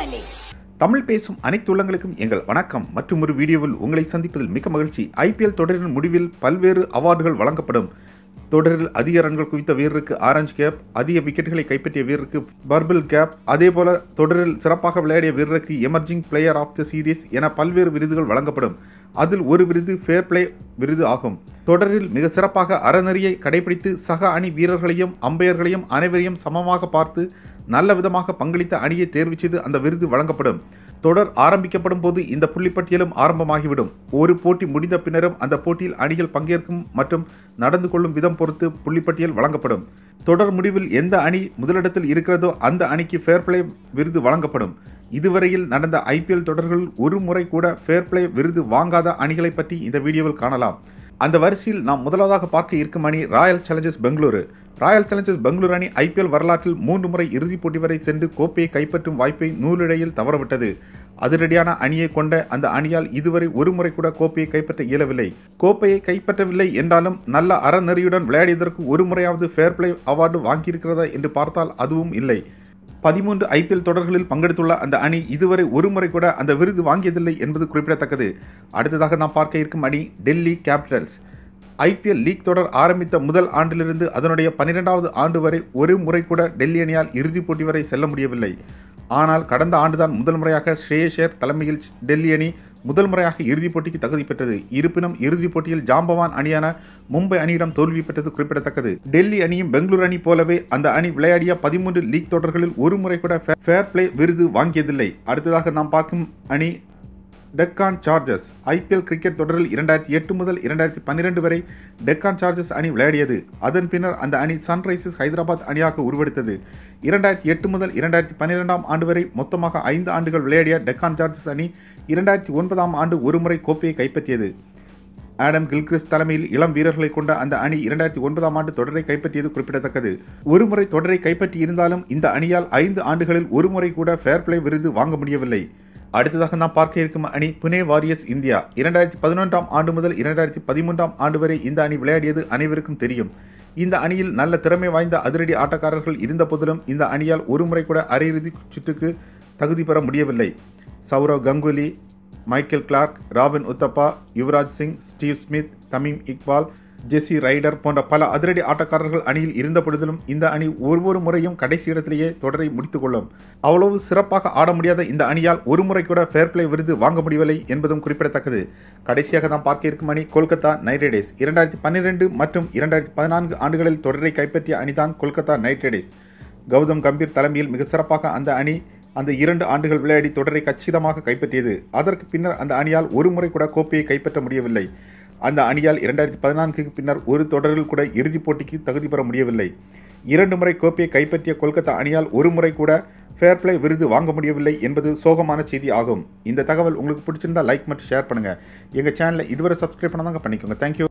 சென்னை தமிழ் பேசும் அனைத்து உள்ளங்களுக்கும் எங்கள் வணக்கம் மற்றும் ஒரு வீடியோவில் உங்களை சந்திப்பதில் மிக்க மகிழ்ச்சி ஐபிஎல் தொடரின் முடிவில் பல்வேறு அவார்டுகள் வழங்கப்படும் தொடரில் அதிக ரன்கள் குவித்த வீரருக்கு ஆரஞ்சு கேப் அதிக விக்கெட்டுகளை கைப்பற்றிய வீரருக்கு பர்பிள் கேப் அதேபோல தொடரில் சிறப்பாக விளையாடிய வீரருக்கு emerging player of the series என பல்வேறு விருதுகள் வழங்கப்படும் அதில் ஒரு விருது ஃபேர் பிளே விருது ஆகும் தொடரில் மிக சிறப்பாக அறநெறியை கடைபிடித்து சக அணி வீரர்களையும் அம்பையர்களையும் அனைவரையும் சமமாக பார்த்து நல்ல விதமாக பங்களித்த அணியை தேர்வு செய்து அந்த விருது வழங்கப்படும் தொடர் ஆரம்பிக்கப்படும் போது இந்த புள்ளிப்பட்டியலும் ஆரம்பமாகிவிடும் ஒரு போட்டி முடிந்த பின்னரும் அந்த போட்டியில் அணிகள் பங்கேற்கும் மற்றும் நடந்து கொள்ளும் விதம் பொறுத்து புள்ளிப்பட்டியல் வழங்கப்படும் தொடர் முடிவில் எந்த அணி முதலிடத்தில் இருக்கிறதோ அந்த அணிக்கு ஃபேர் பிளே விருது வழங்கப்படும் இதுவரையில் நடந்த ஐபிஎல் தொடர்களில் ஒரு முறை கூட ஃபேர் பிளே விருது வாங்காத அணிகளை பற்றி இந்த வீடியோவில் காணலாம் அந்த வரிசையில் நாம் முதலாவதாக பார்க்க இருக்கும் அணி Royal Challengers Bengaluru Royal Challengers Bengaluru அணி ஐபிஎல் வரலாற்றில் மூன்று முறை இறுதிப் போட்டி வரை சென்று கோப்பையை கைப்பற்றும் வாய்ப்பை நூலிழையில் தவறவிட்டது அதிரடியான அணியை கொண்ட அந்த அணியால் இதுவரை ஒரு முறை கூட கோப்பையை கைப்பற்ற இயலவில்லை கோப்பையை கைப்பற்றவில்லை என்றாலும் நல்ல அறநெறியுடன் விளையாடியதற்கு ஒரு முறையாவது ஃபேர் பிளே அவார்டு வாங்கியிருக்கிறதா என்று பார்த்தால் அதுவும் இல்லை பதிமூன்று ஐபிஎல் தொடர்களில் பங்கெடுத்துள்ள அந்த அணி இதுவரை ஒரு முறை கூட அந்த விருது வாங்கியதில்லை என்பது குறிப்பிடத்தக்கது அடுத்ததாக நாம் பார்க்க இருக்கும் அணி டெல்லி கேபிட்டல்ஸ் ஐபிஎல் லீக் தொடர் ஆரம்பித்த முதல் ஆண்டிலிருந்து அதனுடைய பன்னிரெண்டாவது ஆண்டு வரை ஒரு முறை கூட டெல்லி அணியால் இறுதிப் போட்டி வரை செல்ல முடியவில்லை ஆனால் கடந்த ஆண்டுதான் முதல் முறையாக ஸ்ரேயஷேர் தலைமையில் டெல்லி அணி முதல் முறையாக இறுதிப் போட்டிக்கு தகுதி பெற்றது இருப்பினும் இறுதிப் போட்டியில் ஜாம்பவான் அணியான மும்பை அணியிடம் தோல்வி பெற்றது குறிப்பிடத்தக்கது டெல்லி அணியும் பெங்களூரு அணி போலவே அந்த அணி விளையாடிய பதிமூன்று லீக் தொடர்களில் ஒரு முறை கூட ஃபேர் பிளே விருது வாங்கியதில்லை அடுத்ததாக நாம் பார்க்கும் அணி டெக்கான் சார்ஜர்ஸ் ஐபிஎல் கிரிக்கெட் தொடரில் இரண்டாயிரத்தி எட்டு முதல் இரண்டாயிரத்தி பன்னிரெண்டு வரை டெக்கான் சார்ஜர்ஸ் அணி விளையாடியது அதன் பின்னர் அந்த அணி சன்ரைசர்ஸ் ஹைதராபாத் அணியாக உருவெடுத்தது இரண்டாயிரத்தி எட்டு முதல் இரண்டாயிரத்தி பன்னிரெண்டாம் ஆண்டு வரை மொத்தமாக ஐந்து ஆண்டுகள் விளையாடிய டெக்கான் சார்ஜர்ஸ் அணி இரண்டாயிரத்தி ஒன்பதாம் ஆண்டு ஒருமுறை கோப்பையை கைப்பற்றியது ஆடம் கில்கிறிஸ் தலைமையில் இளம் வீரர்களை கொண்ட அந்த அணி இரண்டாயிரத்தி ஒன்பதாம் ஆண்டு தொடரை கைப்பற்றியது குறிப்பிடத்தக்கது ஒருமுறை தொடரை கைப்பற்றி இருந்தாலும் இந்த அணியால் ஐந்து ஆண்டுகளில் ஒருமுறை கூட ஃபேர் பிளே விருது வாங்க முடியவில்லை அடுத்ததாக நாம் பார்க்க இருக்கும் அணி புனே வாரியர்ஸ் இந்தியா இரண்டாயிரத்தி பதினொன்றாம் ஆண்டு முதல் இரண்டாயிரத்தி பதிமூன்றாம் ஆண்டு வரை இந்த அணி விளையாடியது அனைவருக்கும் தெரியும் இந்த அணியில் நல்ல திறமை வாய்ந்த அதிரடி ஆட்டக்காரர்கள் இருந்த போதிலும் இந்த அணியால் ஒருமுறை கூட அரையிறுதி சுற்றுக்கு தகுதி பெற முடியவில்லை Sourav Ganguly Michael Clarke Robin Uthappa Yuvraj Singh Steve Smith Tamim Iqbal Jesse Ryder போன்ற பல அதிரடி ஆட்டக்காரர்கள் அணியில் இருந்த பொழுதிலும் இந்த அணி ஒவ்வொரு முறையும் கடைசி இடத்திலேயே தொடரை முடித்துக் கொள்ளும் அவ்வளவு சிறப்பாக ஆட முடியாத இந்த அணியால் ஒரு முறை கூட ஃபேர் பிளே விருது வாங்க முடியவில்லை என்பதும் குறிப்பிடத்தக்கது கடைசியாக நாம் பார்க்க இருக்கும் அணி கொல்கத்தா நைட் ரைடர்ஸ் இரண்டாயிரத்தி பன்னிரெண்டு மற்றும் இரண்டாயிரத்தி பதினான்கு ஆண்டுகளில் தொடரை கைப்பற்றிய அணிதான் கொல்கத்தா நைட் ரைடர்ஸ் கௌதம் கம்பீர் தலைமையில் மிக சிறப்பாக அந்த அணி அந்த இரண்டு ஆண்டுகள் விளையாடி தொடரை கச்சிதமாக கைப்பற்றியது அதற்கு பின்னர் அந்த அணியால் ஒரு முறை கூட கோப்பையை கைப்பற்ற முடியவில்லை அந்த அணியால் இரண்டாயிரத்தி பதினான்குக்கு பின்னர் ஒரு தொடரில் கூட இறுதிப் போட்டிக்கு தகுதி பெற முடியவில்லை இரண்டு முறை கோப்பையை கைப்பற்றிய கொல்கத்தா அணியால் ஒரு முறை கூட ஃபேர் பிளே விருது வாங்க முடியவில்லை என்பது சோகமான செய்தி ஆகும் இந்த தகவல் உங்களுக்கு பிடிச்சிருந்தா லைக் மற்றும் ஷேர் பண்ணுங்கள் எங்கள் சேனலை இதுவரை சப்ஸ்கிரைப் பண்ணாதாங்க பண்ணிக்கோங்க தேங்க்யூ